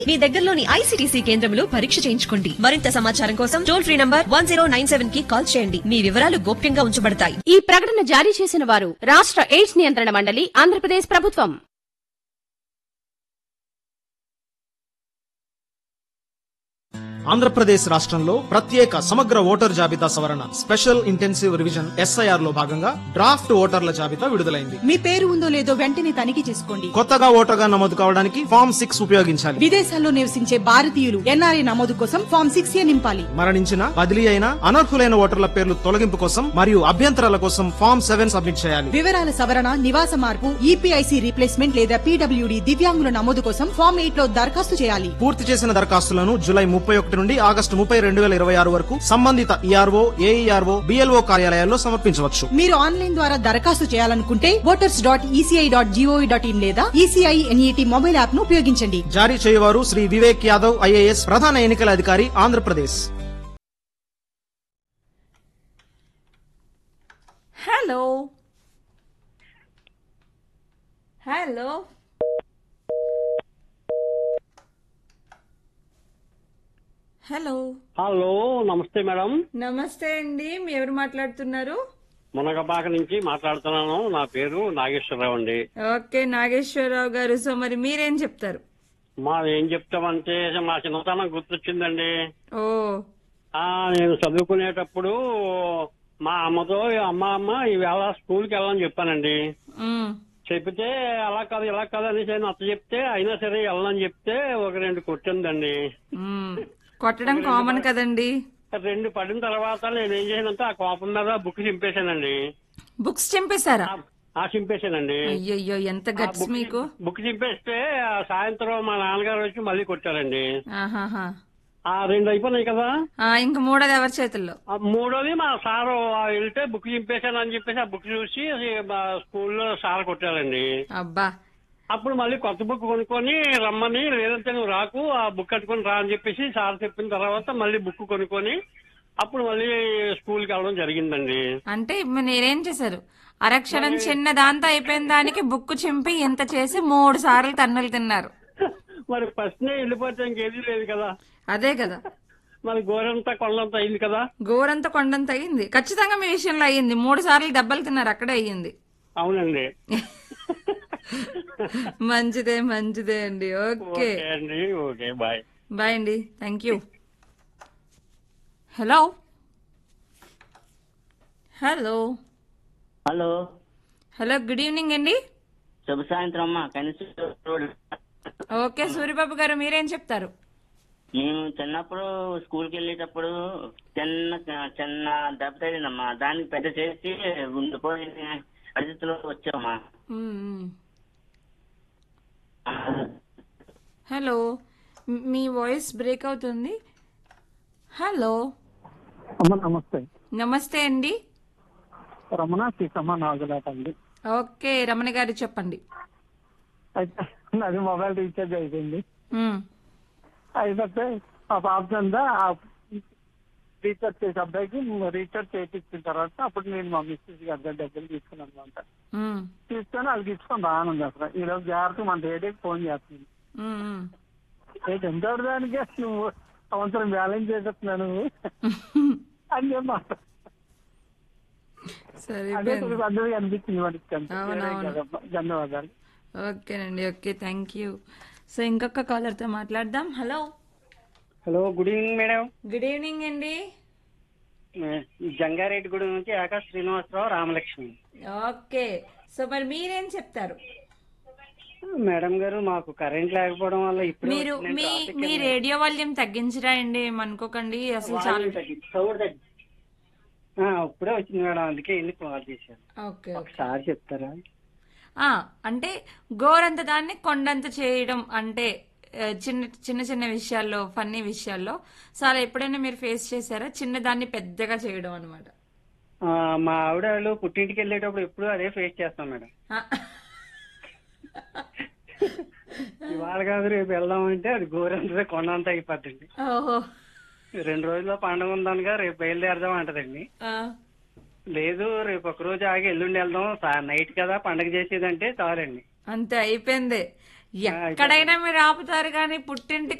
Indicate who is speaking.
Speaker 1: మీ దగ్గరలోని ఐసీటీసీ కేంద్రంలో పరీక్ష చేయించుకోండి మరింత సమాచారం కోసం టోల్ ఫ్రీ నంబర్ వన్ కి కాల్ చేయండి మీ వివరాలు గోప్యంగా ఉంచబడతాయి
Speaker 2: ఈ ప్రకటన జారీ చేసిన వారు రాష్ట్ర ఎయిడ్స్ నియంత్రణ మండలి ఆంధ్రప్రదేశ్ ప్రభుత్వం
Speaker 3: ఆంధ్రప్రదేశ్ రాష్ట్రంలో ప్రత్యేక సమగ్ర ఓటర్ జాబితా సవరణ స్పెషల్ ఇంటెన్సివ్ రివిజన్ ఎస్ఐఆర్ లో భాగంగా డ్రాఫ్ట్ ఓటర్ల జాబితా విడుదలైంది
Speaker 4: మీ పేరు ఉందో లేదో వెంటనే తనిఖీ చేసుకోండి
Speaker 3: కొత్తగా ఓటర్గా నమోదు కావడానికి ఫామ్ సిక్స్ ఉపయోగించాలి
Speaker 4: విదేశాల్లో నివసించే భారతీయులు ఎన్ఆర్ఐ నమోదు కోసం ఫామ్ సిక్స్ ఏ నింపాలి
Speaker 3: మరణించిన బదిలీ అయిన అనర్హులైన ఓటర్ల పేర్లు తొలగింపు కోసం మరియు అభ్యంతరాల కోసం ఫామ్ సెవెన్ సబ్మిట్ చేయాలి
Speaker 4: వివరాల సవరణ నివాస మార్పు ఈపీఐసి రీప్లేస్మెంట్ లేదా పీడబ్ల్యూడి దివ్యాంగుల నమోదు కోసం ఫామ్ ఎయిట్ లో దరఖాస్తు చేయాలి
Speaker 3: పూర్తి చేసిన దరఖాస్తులను జూలై ముప్పై ఒకటి నుండి ఆగస్టు ముప్పై రెండు వేల ఇరవై ఆరు వరకు సంబంధిత ఈఆర్ఓ ఏఈఆర్ఓ బిఎల్ఓ కార్యాలయాల్లో సమర్పించవచ్చు
Speaker 4: మీరు ఆన్లైన్ ద్వారా దరఖాస్తు చేయాలనుకుంటే voters dot ECI dot GOV dot in లేదా ఈసీఐ ఎన్ఈటీ మొబైల్ యాప్ ను ఉపయోగించండి
Speaker 3: జారీ చేయవారు శ్రీ వివేక్ యాదవ్ ఐఏఎస్ ప్రధాన ఎన్నికల అధికారి Andhra Pradesh
Speaker 5: hello hello hello
Speaker 6: hello నమస్తే మేడం
Speaker 5: నమస్తే అండి మీ ఎవరు మాట్లాడుతున్నారు
Speaker 6: మునగపాక నుంచి మాట్లాడుతున్నాను నా పేరు నాగేశ్వరరావు అండి
Speaker 5: ఓకే నాగేశ్వరరావు గారు సో మరి మీరేం చెప్తారు
Speaker 6: మా ఏం చెప్తామంటే మా చిన్నతనం గుర్తొచ్చిందండి
Speaker 5: ఓ
Speaker 6: ఆ నేను చదువుకునేటప్పుడు మా అమ్మతో అమ్మ అమ్మ ఈవేళ స్కూల్కి వెళ్ళని చెప్పానండి
Speaker 5: మ్,
Speaker 6: చెప్తే అలా కాదు ఇలా కాదు అనేసి ఆయన అత్త చెప్తే అయినా సరే వెళ్ళని చెప్తే ఒక రెండు కొట్టిందండి
Speaker 5: మ్. కొట్టడం కామన్ కదండి
Speaker 6: రెండు పడిన తర్వాత నేను ఏం చేశానంటే ఆ కోపం మీద బుక్ చింపేశానండి
Speaker 5: బుక్స్ చింపేశారా
Speaker 6: ఆ- ఆ చింపేశానండి
Speaker 5: అయ్యయ్యో ఎంత గట్స్ మీకు
Speaker 6: బుక్ చింపేస్తే ఆ సాయంత్రం మా నాన్నగారు వచ్చి మళ్ళీ కొట్టారండి
Speaker 5: ఆహాహా
Speaker 6: ఆ రెండు అయిపోయినాయి కదా
Speaker 5: ఆ, ఇంక మూడోది ఎవరి చేతుల్లో
Speaker 6: ఆ మూడోది మా సారు ఆ వెళ్తే బుక్ చింపేశాను అని చెప్పేసి ఆ బుక్ చూసి అది మా స్కూల్లో సార్ కొట్టారండి
Speaker 5: అబ్బా
Speaker 6: అప్పుడు మళ్ళీ కొత్త బుక్ కొనుక్కొని రమ్మని లేదంటే నువ్వు రాకు ఆ బుక్ కట్టుకొని రా అని చెప్పేసి సార్ చెప్పిన తర్వాత మళ్ళీ బుక్ కొనుక్కొని అప్పుడు మళ్ళీ స్కూల్కి వెళ్ళడం జరిగిందండి
Speaker 5: అంటే ఇప్పుడు మీరేం చేశారు అరక్షరం చిన్న దాంతో అయిపోయిన దానికి బుక్ చింపి ఇంత చేసి మూడు సార్లు తన్నులు తిన్నారు
Speaker 6: మరి ఫస్ట్ నే వెళ్ళిపోతే ఇంకేదీ లేదు కదా
Speaker 5: అదే కదా
Speaker 6: మరి గోరంతా కొండంతా అయింది కదా
Speaker 5: గోరంత కొండంత అయ్యింది ఖచ్చితంగా మీ విషయంలో అయ్యింది మూడు సార్లు దెబ్బలు తిన్నారు అక్కడే అయ్యింది
Speaker 6: అవునండి
Speaker 5: మంచిదే మంచిదే అండి ఓకే
Speaker 6: ఓకే అండి ఓకే బాయ్
Speaker 5: బాయ్ అండి thank you hello hello
Speaker 7: hello
Speaker 5: hello good evening అండి
Speaker 7: శుభ సాయంత్రం అమ్మా కనీసం రోడ్
Speaker 5: ఓకే సూర్యబాబు గారు మీరేం చెప్తారు
Speaker 7: మేము చిన్నప్పుడు స్కూల్కి వెళ్ళేటప్పుడు చిన్న చిన్న దెబ్బ తగిలిందమ్మా దానికి పెద్ద చేసి ఉండిపోయిన పరిస్థితిలో వచ్చామమ్మా
Speaker 5: మ్మ్, మ్మ్. హలో మ్- మీ వాయిస్ బ్రేక్ అవుతుంది హలో
Speaker 8: అమ్మ నమస్తే
Speaker 5: నమస్తే అండి
Speaker 8: రమణ సీతమ్మ నాగులాట అండి
Speaker 5: ఓకే రమణ గారు చెప్పండి
Speaker 8: అయితే నాది మొబైల్ రీఛార్జ్ అయిపోయింది
Speaker 5: మ్మ్.
Speaker 8: అయిపోతే ఆ పాప కింద ఆ రీఛార్జ్ చేసే అబ్బాయికి రీఛార్జ్ చేయించిన తర్వాత అప్పుడు నేను మా మిస్సెస్ గారి దగ్గర తీసుకున్నాను అనమాట
Speaker 5: మ్మ్.
Speaker 8: తీసుకొని అది తీసుకొని రానుంది అసలు ఈ రోజు జాగ్రత్త మన రేడియోకి ఫోన్ చేస్తుంది
Speaker 5: మ్మ్, మ్మ్.
Speaker 8: ఏంటి ఎంత దానికి నువ్వు సంవత్సరం బ్యాలెన్స్ చేసేస్తున్నాను నువ్వు అని చెప్పి అదే
Speaker 5: సరిపోయింది
Speaker 8: కొద్దిగా పెద్దది అనిపించింది మనకి
Speaker 5: అవునవును.
Speaker 8: ధన్యవాదాలు
Speaker 5: ఓకేనండి ఓకే థ్యాంక్ యూ సో ఇంకొక కాలర్తో మాట్లాడదాం hello
Speaker 6: hello good evening madam
Speaker 5: good evening అండి
Speaker 6: జంగారెడ్డిగూడెం నుంచి ఆకాశ్ శ్రీనివాసరావు రామలక్ష్మి
Speaker 5: ఓకే సో మరి మీరేం చెప్తారు
Speaker 6: మేడం గారు మాకు కరెంట్ లేకపోవడం వల్ల ఇప్పుడు
Speaker 5: మీరు మీ మీ రేడియో వాల్యూమ్ తగ్గించరా అండి ఏమనుకోకండి అసలు చాలా
Speaker 6: ఇప్పుడే వచ్చింది మేడం అందుకే ఎన్ని కాల్ చేశాను
Speaker 5: ఓకే ఓకే
Speaker 6: ఒకసారి చెప్తారా
Speaker 5: ఆ, అంటే గోరంత దాన్ని కొండంత చేయడం అంటే ఆ, చిన్న చిన్న చిన్న విషయాల్లో ఫన్నీ విషయాల్లో సో అలా ఎప్పుడైనా మీరు ఫేస్ చేశారా చిన్న దాన్ని పెద్దగా చేయడం అనమాట
Speaker 6: ఆ, మా ఆవిడ వాళ్ళు పుట్టింటికి వెళ్ళేటప్పుడు ఎప్పుడు అదే ఫేస్ చేస్తాం మేడం ఇవాళ కాదు రేపు వెళ్దామంటే అది గోరంతా కొండంతా అయిపోద్దండి
Speaker 5: ఓహో
Speaker 6: రెండు రోజుల్లో పండుగ ఉందనగా రేపు బయలుదేరదాం అంటదండి
Speaker 5: ఆ,
Speaker 6: లేదు రేపు ఒక రోజు ఆగి ఎల్లుండి వెళ్దాం సా- నైట్ కదా పండగ చేసేదంటే చాలండి
Speaker 5: అంతే అయిపోయింది ఎక్కడైనా మీరు ఆపుతారు కానీ పుట్టింటికి